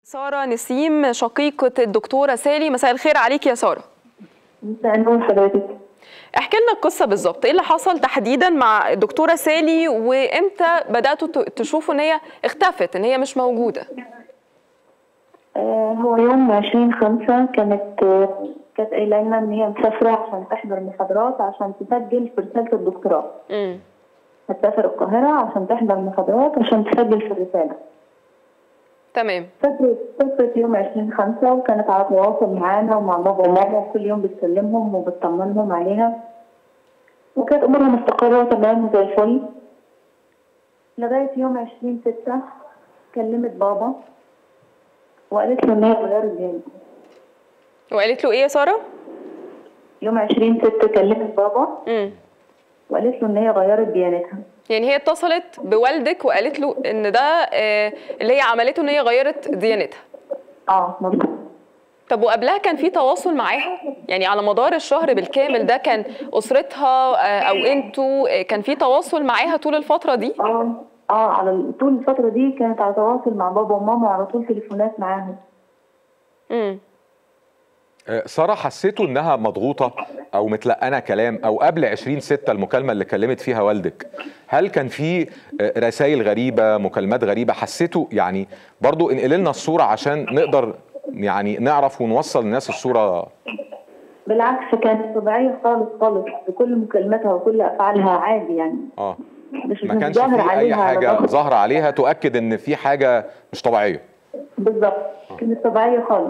سارة نسيم شقيقة الدكتورة سالي مساء الخير عليك يا سارة مساء النور حضرتك احكي لنا القصة بالظبط ايه اللي حصل تحديدا مع الدكتورة سالي وامتى بدأتوا ت- تشوفوا ان هي اختفت ان هي مش موجودة آه هو يوم 20 خمسة كانت آه كانت قايلة لنا إن هي مسافرة عشان تحضر محاضرات عشان تسجل في رسالة الدكتوراه امم هتسافر القاهرة عشان تحضر محاضرات عشان تسجل في الرسالة تمام سافرت سافرت يوم 20 خمسة وكانت على تواصل معانا ومع بابا وماما وكل يوم بتكلمهم وبتطمنهم عليها وكانت أمورها مستقرة تمام وزي الفل لغاية يوم 20 ستة كلمت بابا وقالت له إن هي غيرت دينها وقالت له ايه يا سارة يوم 20 ستة كلمت بابا امم وقالت له إن هي غيرت ديانتها يعني هي اتصلت بوالدك وقالت له ان ده آه، اللي هي عملته ان هي غيرت ديانتها اه مظبوط طب وقبلها كان في تواصل معاها يعني على مدار الشهر بالكامل ده كان اسرتها آه، او انتوا آه، كان في تواصل معاها طول الفترة دي اه اه على ال- طول الفترة دي كانت على تواصل مع بابا وماما وعلى طول تليفونات معاهم امم آه، سارة حسيتوا انها مضغوطة او متلقنة كلام او قبل 20 ستة المكالمة اللي كلمت فيها والدك هل كان في رسائل غريبة مكالمات غريبة حسيتوا يعني برضو انقل لنا الصورة عشان نقدر يعني نعرف ونوصل للناس الصورة بالعكس كانت طبيعية خالص خالص بكل مكالماتها وكل أفعالها عادي يعني اه مش ما مش كانش ظاهر في اي عليها حاجة ضغط. ظاهرة عليها تؤكد ان في حاجة مش طبيعية بالظبط كانت طبيعية خالص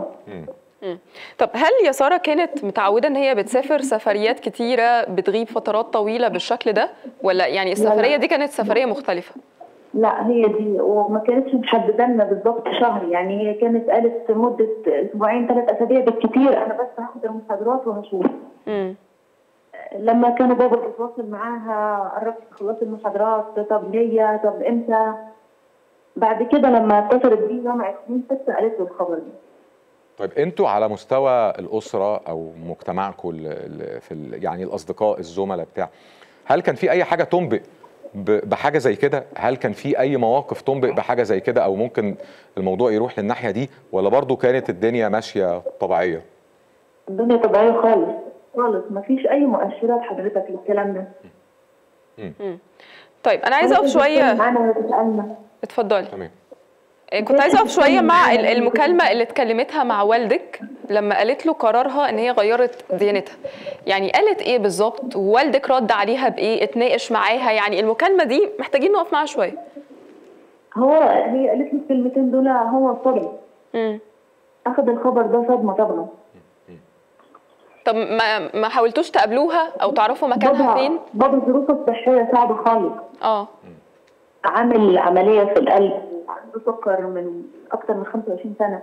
طب هل يا سارة كانت متعودة ان هي بتسافر سفريات كتيرة بتغيب فترات طويلة بالشكل ده ولا يعني السفرية دي كانت سفرية مختلفة لا هي دي وما كانتش محددة لنا بالظبط شهر يعني هي كانت قالت مدة أسبوعين ثلاث أسابيع بالكتير أنا بس هاخد المحاضرات وهشوف امم لما كانوا بابا بيتواصل معاها قربت تخلصي المحاضرات طب هي طب امتى بعد كده لما اتصلت بيه يوم 20 6 قالت له الخبر ده طيب انتوا على مستوى الاسره او مجتمعكم ال- ال- في ال- يعني الاصدقاء الزملاء بتاع هل كان في اي حاجه تنبئ ب- بحاجه زي كده هل كان في اي مواقف تنبئ بحاجه زي كده او ممكن الموضوع يروح للناحيه دي ولا برضو كانت الدنيا ماشيه طبيعيه الدنيا طبيعية خالص خالص ما فيش أي مؤشرات حضرتك للكلام ده طيب انا عايزة اقف بتتكلم شوية معانا وتسألنا اتفضلي تمام آه، كنت عايزة اقف شوية مع ال- المكالمة اللي اتكلمتها مع والدك لما قالت له قرارها ان هي غيرت ديانتها يعني قالت ايه بالظبط ووالدك رد عليها بايه اتناقش معاها يعني المكالمة دي محتاجين نقف معاها شوية هو هي قالت له الكلمتين دول هو صدم امم أخذ الخبر ده صدمة طبعا طب ما ما حاولتوش تقابلوها او تعرفوا مكانها بابا فين بابا ظروفه الصحية صعبة خالص اه عامل عملية في القلب وعنده سكر من أكتر من 25 سنة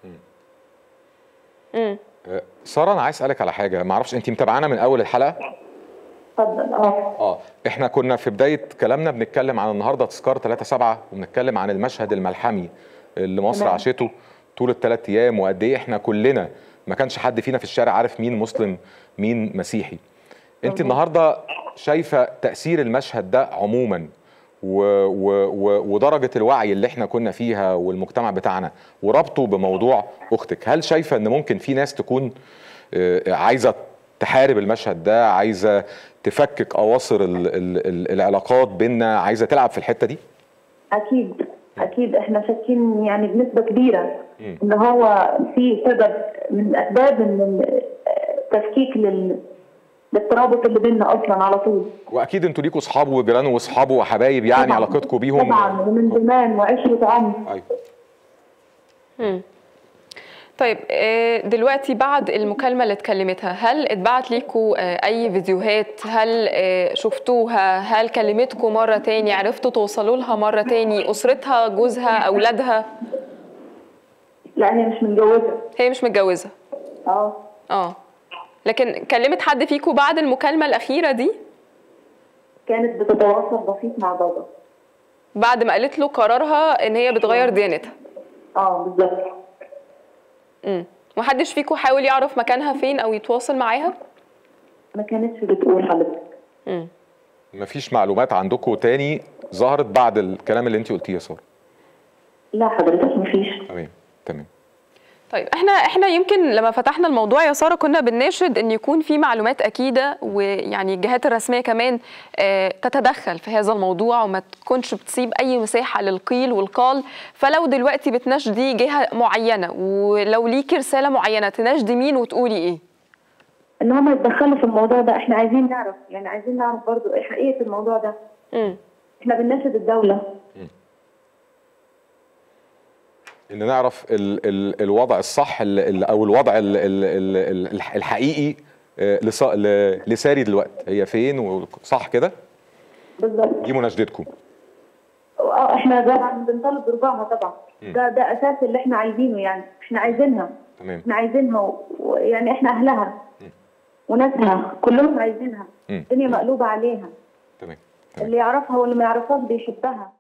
امم آه، ساره انا عايز اسالك على حاجه ما اعرفش انت متابعانا من اول الحلقه اتفضل اه اه احنا كنا في بدايه كلامنا بنتكلم عن النهارده تذكار 3 7 وبنتكلم عن المشهد الملحمي اللي مصر تمام. عاشته طول الثلاث ايام وقد ايه احنا كلنا ما كانش حد فينا في الشارع عارف مين مسلم مين مسيحي انت مظبوط. النهارده شايفه تاثير المشهد ده عموما و و و ودرجه الوعي اللي احنا كنا فيها والمجتمع بتاعنا وربطه بموضوع اختك هل شايفه ان ممكن في ناس تكون آه، عايزه تحارب المشهد ده عايزه تفكك اواصر ال ال ال العلاقات بيننا عايزه تلعب في الحته دي أكيد أكيد إحنا شاكين يعني بنسبة كبيرة إن هو في سبب من أسباب إن التفكيك لل للترابط اللي بيننا أصلا على طول واكيد انتوا ليكوا اصحاب وجيران واصحاب وحبايب يعني طبعاً. علاقتكم بيهم طبعا ومن زمان وعشرة عمر ايوه مم. طيب آه، دلوقتي بعد المكالمة اللي اتكلمتها هل اتبعت ليكوا آه، أي فيديوهات هل آه، شفتوها هل كلمتكوا مرة تاني عرفتوا توصلوا لها مرة تاني أسرتها جوزها أولادها لا هي مش متجوزة هي مش متجوزة اه اه لكن كلمت حد فيكوا بعد المكالمة الأخيرة دي كانت بتتواصل بسيط مع بابا بعد ما قالت له قرارها إن هي بتغير ديانتها اه بالظبط امم محدش فيكوا حاول يعرف مكانها فين أو يتواصل معاها ما كانتش بتقول حضرتك امم مفيش معلومات عندكم تاني ظهرت بعد الكلام اللي انت قلتيه يا ساره لا حضرتك مفيش تمام تمام طيب احنا احنا يمكن لما فتحنا الموضوع يا ساره كنا بنناشد ان يكون في معلومات اكيده ويعني الجهات الرسميه كمان آه، تتدخل في هذا الموضوع وما تكونش بتسيب اي مساحه للقيل والقال فلو دلوقتي بتناشدي جهه معينه ولو ليكي رساله معينه تناشدي مين وتقولي ايه؟ ان هم يتدخلوا في الموضوع ده احنا عايزين نعرف يعني عايزين نعرف برضو ايه حقيقه الموضوع ده امم احنا بنناشد الدوله ان نعرف ال ال الوضع الصح ال ال او الوضع ال ال ال ال الحقيقي آه، لص- ل- لساري دلوقتي هي فين و- صح كده بالظبط دي مناشدتكم اه احنا طبعا بنطالب برجوعها طبعا ده ده اساس اللي احنا عايزينه يعني احنا عايزينها تمام احنا عايزينها و- ويعني احنا اهلها وناسها كلهم عايزينها مم. الدنيا مقلوبه عليها تمام تمام اللي يعرفها واللي ما يعرفهاش بيحبها